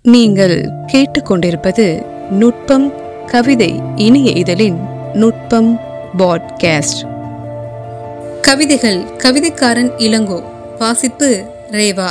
நீங்கள் கேட்டுக்கொண்டிருப்பது நுட்பம் கவிதை இனிய இதழின் நுட்பம் பாட்காஸ்ட் கவிதைகள் கவிதைக்காரன் இளங்கோ வாசிப்பு ரேவா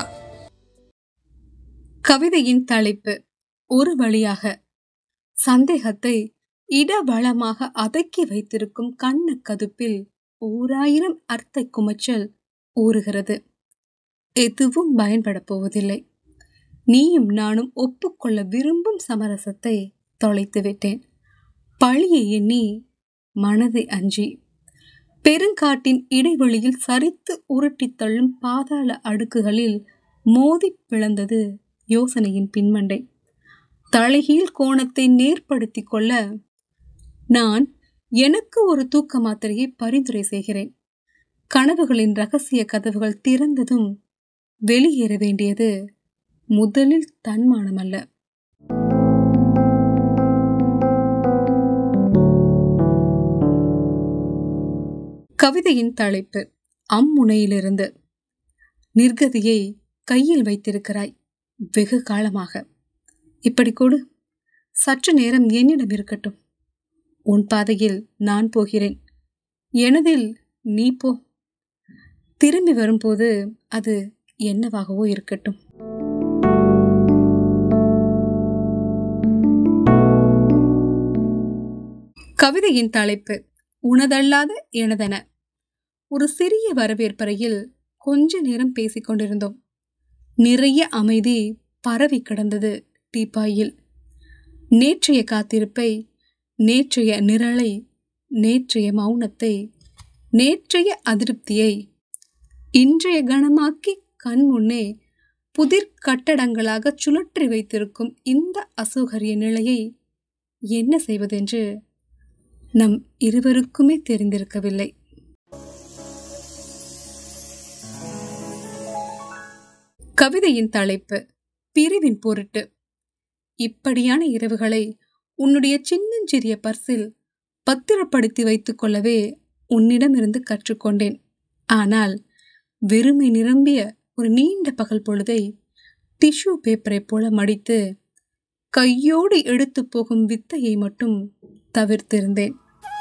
கவிதையின் தலைப்பு ஒரு வழியாக சந்தேகத்தை இடவளமாக அதக்கி வைத்திருக்கும் கண்ண கதுப்பில் ஓராயிரம் அர்த்த குமைச்சல் ஊறுகிறது எதுவும் பயன்படப் போவதில்லை நீயும் நானும் ஒப்புக்கொள்ள விரும்பும் சமரசத்தை தொலைத்து விட்டேன் பழியை எண்ணி மனதை அஞ்சி பெருங்காட்டின் இடைவெளியில் சரித்து உருட்டித் தள்ளும் பாதாள அடுக்குகளில் மோதி பிளந்தது யோசனையின் பின்மண்டை தலைகீழ் கோணத்தை நேர்படுத்திக் கொள்ள நான் எனக்கு ஒரு தூக்க மாத்திரையை பரிந்துரை செய்கிறேன் கனவுகளின் ரகசிய கதவுகள் திறந்ததும் வெளியேற வேண்டியது முதலில் தன்மானம் அல்ல கவிதையின் தலைப்பு அம்முனையிலிருந்து நிர்கதியை கையில் வைத்திருக்கிறாய் வெகு காலமாக இப்படி கொடு சற்று நேரம் என்னிடம் இருக்கட்டும் உன் பாதையில் நான் போகிறேன் எனதில் நீ போ திரும்பி வரும்போது அது என்னவாகவோ இருக்கட்டும் கவிதையின் தலைப்பு உனதல்லாத எனதென ஒரு சிறிய வரவேற்பறையில் கொஞ்ச நேரம் பேசிக் கொண்டிருந்தோம் நிறைய அமைதி பரவி கிடந்தது டீப்பாயில் நேற்றைய காத்திருப்பை நேற்றைய நிரலை நேற்றைய மௌனத்தை நேற்றைய அதிருப்தியை இன்றைய கணமாக்கி கண் முன்னே புதிர் கட்டடங்களாக சுழற்றி வைத்திருக்கும் இந்த அசௌகரிய நிலையை என்ன செய்வதென்று நம் இருவருக்குமே தெரிந்திருக்கவில்லை கவிதையின் தலைப்பு பிரிவின் பொருட்டு இப்படியான இரவுகளை உன்னுடைய சின்னஞ்சிறிய பர்சில் பத்திரப்படுத்தி வைத்துக் கொள்ளவே உன்னிடமிருந்து கற்றுக்கொண்டேன் ஆனால் வெறுமை நிரம்பிய ஒரு நீண்ட பகல் பொழுதை டிஷ்யூ பேப்பரை போல மடித்து கையோடு எடுத்து போகும் வித்தையை மட்டும் தவிர்த்திருந்தேன்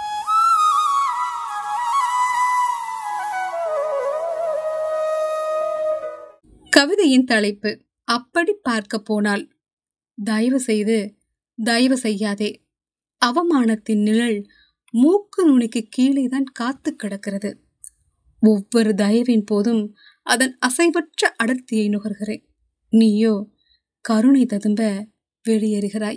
கவிதையின் தலைப்பு அப்படி பார்க்க போனால் தயவு செய்து தயவு செய்யாதே அவமானத்தின் நிழல் மூக்கு நுனிக்கு கீழே தான் காத்து கிடக்கிறது ஒவ்வொரு தயவின் போதும் அதன் அசைவற்ற அடர்த்தியை நுகர்கிறேன் நீயோ கருணை ததும்ப வெளியேறுகிறாய்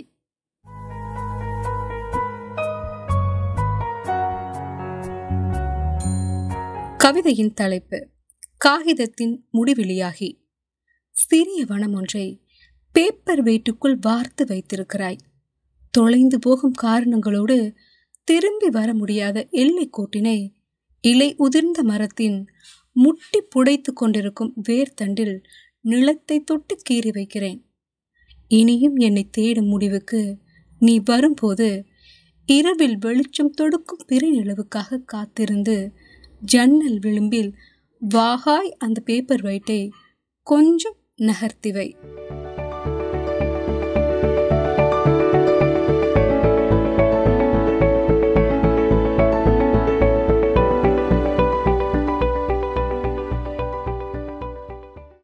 கவிதையின் தலைப்பு காகிதத்தின் முடிவெளியாகி சிறிய வனம் ஒன்றை பேப்பர் வெயிட்டுக்குள் வார்த்து வைத்திருக்கிறாய் தொலைந்து போகும் காரணங்களோடு திரும்பி வர முடியாத எல்லை கோட்டினை இலை உதிர்ந்த மரத்தின் முட்டி புடைத்து கொண்டிருக்கும் வேர்த்தண்டில் நிலத்தை தொட்டு கீறி வைக்கிறேன் இனியும் என்னை தேடும் முடிவுக்கு நீ வரும்போது இரவில் வெளிச்சம் தொடுக்கும் பிறை நிலவுக்காக காத்திருந்து ஜன்னல் விளிம்பில் வாகாய் அந்த பேப்பர் வைட்டை கொஞ்சம் நகர்த்தி வை